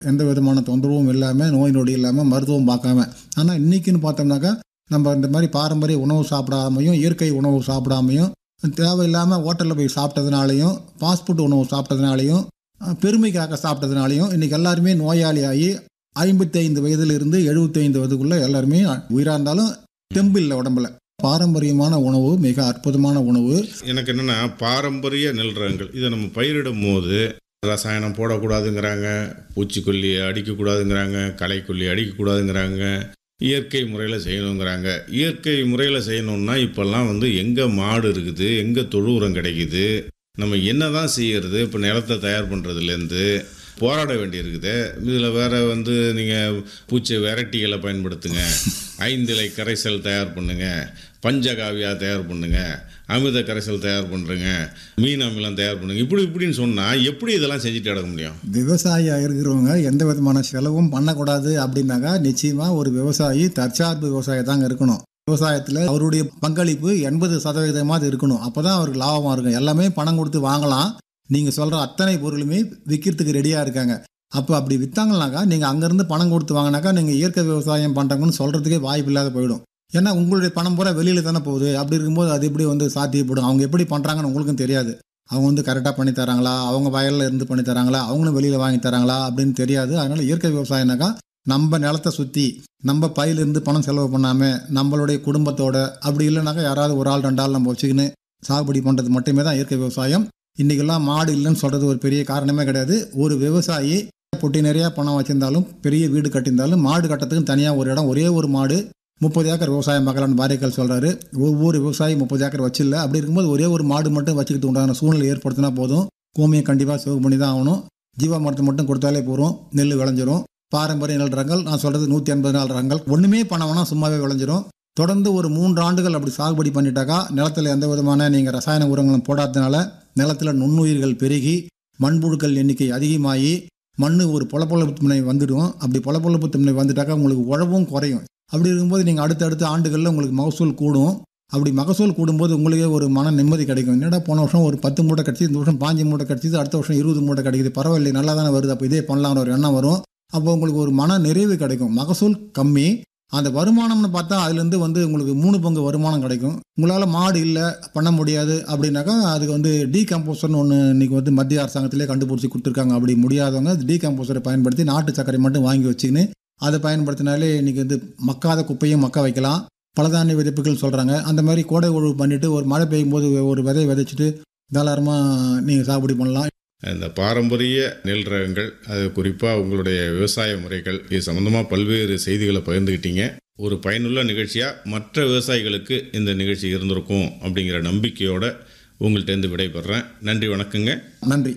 எந்த விதமான தொந்தரவும் இல்லாமல் நோய் நொடி இல்லாமல் மருத்துவம் பார்க்காம ஆனால் இன்றைக்கின்னு பார்த்தோம்னாக்கா நம்ம இந்த மாதிரி பாரம்பரிய உணவு சாப்பிடாமையும் இயற்கை உணவு சாப்பிடாமையும் தேவையில்லாமல் ஹோட்டலில் போய் சாப்பிட்டதுனாலையும் ஃபாஸ்ட் ஃபுட் உணவு சாப்பிட்டதுனாலையும் அஹ், பெருமைக்காக சாப்பிட்டதுனாலையும் இன்றைக்கி எல்லாருமே நோயாளியாகி ஐம்பத்தைந்து வயதிலிருந்து எழுபத்தைந்து வயதுக்குள்ளே எல்லாருமே உயிராக இருந்தாலும் தெம்பு இல்லை உடம்புல பாரம்பரியமான உணவு மிக அற்புதமான உணவு எனக்கு என்னென்னா பாரம்பரிய நெல் ரகங்கள் இதை நம்ம பயிரிடும் போது ரசாயனம் போடக்கூடாதுங்கிறாங்க பூச்சிக்கொல்லி அடிக்கக்கூடாதுங்கிறாங்க களைக்கொல்லி அடிக்கக்கூடாதுங்கிறாங்க இயற்கை முறையில் செய்யணுங்கிறாங்க இயற்கை முறையில் செய்யணும்னா இப்போல்லாம் வந்து எங்கே மாடு இருக்குது எங்கே தொழு உரம் கிடைக்குது நம்ம என்ன தான் செய்யறது இப்போ நிலத்தை தயார் பண்ணுறதுலேருந்து போராட வேண்டியிருக்குது இதில் வேற வந்து நீங்கள் பூச்சி வெரைட்டிகளை பயன்படுத்துங்க ஐந்திலை கரைசல் தயார் பண்ணுங்க பஞ்சகாவியா தயார் பண்ணுங்க அமிர்த கரைசல் தயார் பண்ணுறங்க மீன் அமிலம் தயார் பண்ணுங்க இப்படி இப்படின்னு சொன்னால் எப்படி இதெல்லாம் செஞ்சுட்டு அடக்க முடியும் விவசாயியாக இருக்கிறவங்க எந்த விதமான செலவும் பண்ணக்கூடாது அப்படின்னாக்கா நிச்சயமாக ஒரு விவசாயி தற்சார்பு விவசாயி தாங்க இருக்கணும் விவசாயத்தில் அவருடைய பங்களிப்பு எண்பது சதவீதமாவது இருக்கணும் அப்போ தான் அவருக்கு லாபமாக இருக்கும் எல்லாமே பணம் கொடுத்து வாங்கலாம் நீங்கள் சொல்கிற அத்தனை பொருளுமே விற்கிறதுக்கு ரெடியாக இருக்காங்க அப்போ அப்படி விற்றாங்கனாக்கா நீங்கள் அங்கேருந்து பணம் கொடுத்து வாங்கினாக்கா நீங்கள் இயற்கை விவசாயம் பண்ணுறாங்கன்னு சொல்கிறதுக்கே வாய்ப்பு இல்லாத போயிடும் ஏன்னா உங்களுடைய பணம் பூரா வெளியில் தானே போகுது அப்படி இருக்கும்போது அது எப்படி வந்து சாத்தியப்படும் அவங்க எப்படி பண்ணுறாங்கன்னு உங்களுக்கும் தெரியாது அவங்க வந்து கரெக்டாக பண்ணி தராங்களா அவங்க வயலில் இருந்து பண்ணி தராங்களா அவங்களும் வெளியில் வாங்கி தராங்களா அப்படின்னு தெரியாது அதனால் இயற்கை விவசாயம்னாக்கா நம்ம நிலத்தை சுற்றி நம்ம பயிலிருந்து பணம் செலவு பண்ணாமல் நம்மளுடைய குடும்பத்தோட அப்படி இல்லைனாக்கா யாராவது ஒரு ஆள் ரெண்டு ஆள் நம்ம வச்சுக்கின்னு சாகுபடி பண்ணுறது மட்டுமே தான் இயற்கை விவசாயம் இன்றைக்கெல்லாம் மாடு இல்லைன்னு சொல்கிறது ஒரு பெரிய காரணமே கிடையாது ஒரு விவசாயி பொட்டி நிறையா பணம் வச்சிருந்தாலும் பெரிய வீடு கட்டியிருந்தாலும் மாடு கட்டுறதுக்கு தனியாக ஒரு இடம் ஒரே ஒரு மாடு முப்பது ஏக்கர் விவசாயம் பார்க்கலான்னு பாரிக்கல் சொல்கிறாரு ஒவ்வொரு விவசாயி முப்பது ஏக்கர் வச்சில்ல அப்படி இருக்கும்போது ஒரே ஒரு மாடு மட்டும் வச்சுக்கிட்டு உண்டான சூழ்நிலை ஏற்படுத்தினா போதும் பூமியை கண்டிப்பாக சேவ் பண்ணி தான் ஆகணும் ஜீவா மரத்தை மட்டும் கொடுத்தாலே போகிறோம் நெல் விளைஞ்சிரும் பாரம்பரிய நெல் ரகங்கள் நான் சொல்கிறது நூற்றி எண்பது நாள் ரகங்கள் ஒன்றுமே பண்ண வேணாம் சும்மாவே விளைஞ்சிரும் தொடர்ந்து ஒரு மூன்று ஆண்டுகள் அப்படி சாகுபடி பண்ணிட்டாக்கா நிலத்தில் எந்த விதமான நீங்கள் ரசாயன உரங்களும் போடாததுனால நிலத்தில் நுண்ணுயிர்கள் பெருகி மண்புழுக்கள் எண்ணிக்கை அதிகமாகி மண் ஒரு பொலப்பொலப்புத்தன்மை வந்துடும் அப்படி பொலப்பொலப்புத்தன்மை வந்துட்டாக்கா உங்களுக்கு உழவும் குறையும் அப்படி இருக்கும்போது நீங்கள் அடுத்தடுத்த ஆண்டுகளில் உங்களுக்கு மகசூல் கூடும் அப்படி மகசூல் கூடும்போது உங்களுக்கே ஒரு மன நிம்மதி கிடைக்கும் என்னடா போன வருஷம் ஒரு பத்து மூட்டை கிடச்சி இந்த வருஷம் பாஞ்சு மூட்டை கிடச்சிது அடுத்த வருஷம் இருபது மூட்டை கிடைக்குது பரவாயில்லை நல்லா தானே வருது அப்போ இதே பண்ணலாம்னு ஒரு எண்ணம் வரும் அப்போ உங்களுக்கு ஒரு மன நிறைவு கிடைக்கும் மகசூல் கம்மி அந்த வருமானம்னு பார்த்தா அதுலேருந்து வந்து உங்களுக்கு மூணு பங்கு வருமானம் கிடைக்கும் உங்களால் மாடு இல்லை பண்ண முடியாது அப்படின்னாக்கா அதுக்கு வந்து டீகம்போசர்னு ஒன்று இன்னைக்கு வந்து மத்திய அரசாங்கத்திலே கண்டுபிடிச்சி கொடுத்துருக்காங்க அப்படி முடியாதவங்க டீகம்போசரை பயன்படுத்தி நாட்டு சர்க்கரை மட்டும் வாங்கி வச்சுக்கின்னு அதை பயன்படுத்தினாலே இன்னைக்கு வந்து மக்காத குப்பையும் மக்க வைக்கலாம் பலதானிய விதைப்புகள் சொல்கிறாங்க அந்த மாதிரி கோடை உழவு பண்ணிவிட்டு ஒரு மழை பெய்யும் போது ஒரு விதை விதைச்சிட்டு தாராளமாக நீங்கள் சாகுபடி பண்ணலாம் இந்த பாரம்பரிய நெல் ரகங்கள் அது குறிப்பாக உங்களுடைய விவசாய முறைகள் இது சம்மந்தமாக பல்வேறு செய்திகளை பகிர்ந்துக்கிட்டீங்க ஒரு பயனுள்ள நிகழ்ச்சியாக மற்ற விவசாயிகளுக்கு இந்த நிகழ்ச்சி இருந்திருக்கும் அப்படிங்கிற நம்பிக்கையோட உங்கள்கிட்டேருந்து விடைபெறேன் நன்றி வணக்கங்க நன்றி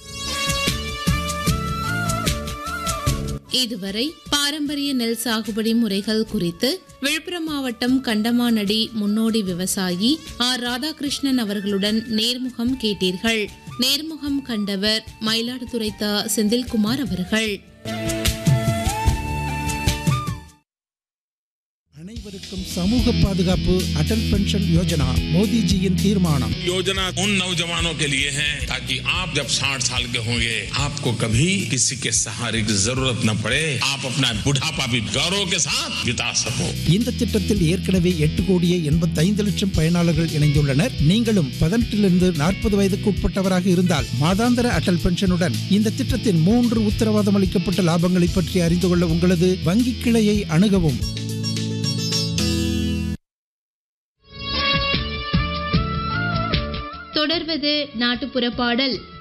இதுவரை பாரம்பரிய நெல் சாகுபடி முறைகள் குறித்து விழுப்புரம் மாவட்டம் கண்டமானடி முன்னோடி விவசாயி ஆர் ராதாகிருஷ்ணன் அவர்களுடன் நேர்முகம் கேட்டீர்கள் நேர்முகம் கண்டவர் மயிலாடுதுறை த செந்தில்குமார் அவர்கள் அனைவருக்கும் சமூக பாதுகாப்பு அடல் பென்ஷன் யோஜனா மோடிஜியின் தீர்மானம் योजना उन नौजवानों के लिए है ताकि आप जब 60 साल के होंगे आपको कभी किसी के सहारे की जरूरत न पड़े आप अपना बुढ़ापा भी गौरव के साथ बिता सको இந்த திட்டத்தில் ஏற்கனவே எட்டு கோடியே எண்பத்தைந்து லட்சம் பயனாளர்கள் இணைந்துள்ளனர் நீங்களும் பதினெட்டிலிருந்து நாற்பது வயதுக்கு உட்பட்டவராக இருந்தால் மாதாந்திர அடல் பென்ஷனுடன் இந்த திட்டத்தின் மூன்று உத்தரவாதம் அளிக்கப்பட்ட லாபங்களை பற்றி அறிந்து கொள்ள உங்களது வங்கி கிளையை அணுகவும் தொடர்வது நாட்டுப்புற பாடல்